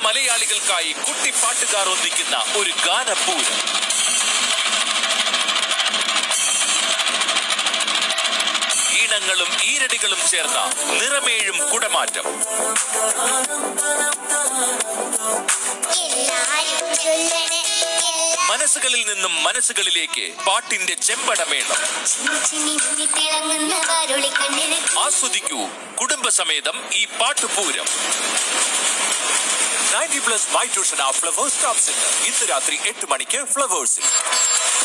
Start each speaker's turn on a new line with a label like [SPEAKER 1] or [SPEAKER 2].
[SPEAKER 1] മലയാളികൾക്കായി കുട്ടിപ്പാട്ടുകാർ ഒന്നിക്കുന്ന ഒരു ഗാനപൂരം ഈണങ്ങളും ഈരടികളും ചേർന്ന നിറമേഴും കുടമാറ്റം
[SPEAKER 2] എല്ലാരും ചൊല്ലണേ എല്ലാ
[SPEAKER 1] മനസ്സുകളിൽ നിന്നും മനസ്സുകളിലേക്ക് പാട്ടിന്റെ ചെമ്പടമേളം
[SPEAKER 2] ചിന്നി മുന്നി തിളങ്ങുന്ന വാരുളി കണ്ണിന്
[SPEAKER 1] ആസ്വദിക്കൂ കുടുംബസമേതം ഈ പാട്ടുപൂരം നയൻറ്റി പ്ലസ് മൈ ട്യൂഷൻ ആ ഫ്ലവേഴ്സ് ടോപ്പ് സെന്റർ ഇന്ന് രാത്രി എട്ട് മണിക്ക് ഫ്ലവേഴ്സിൽ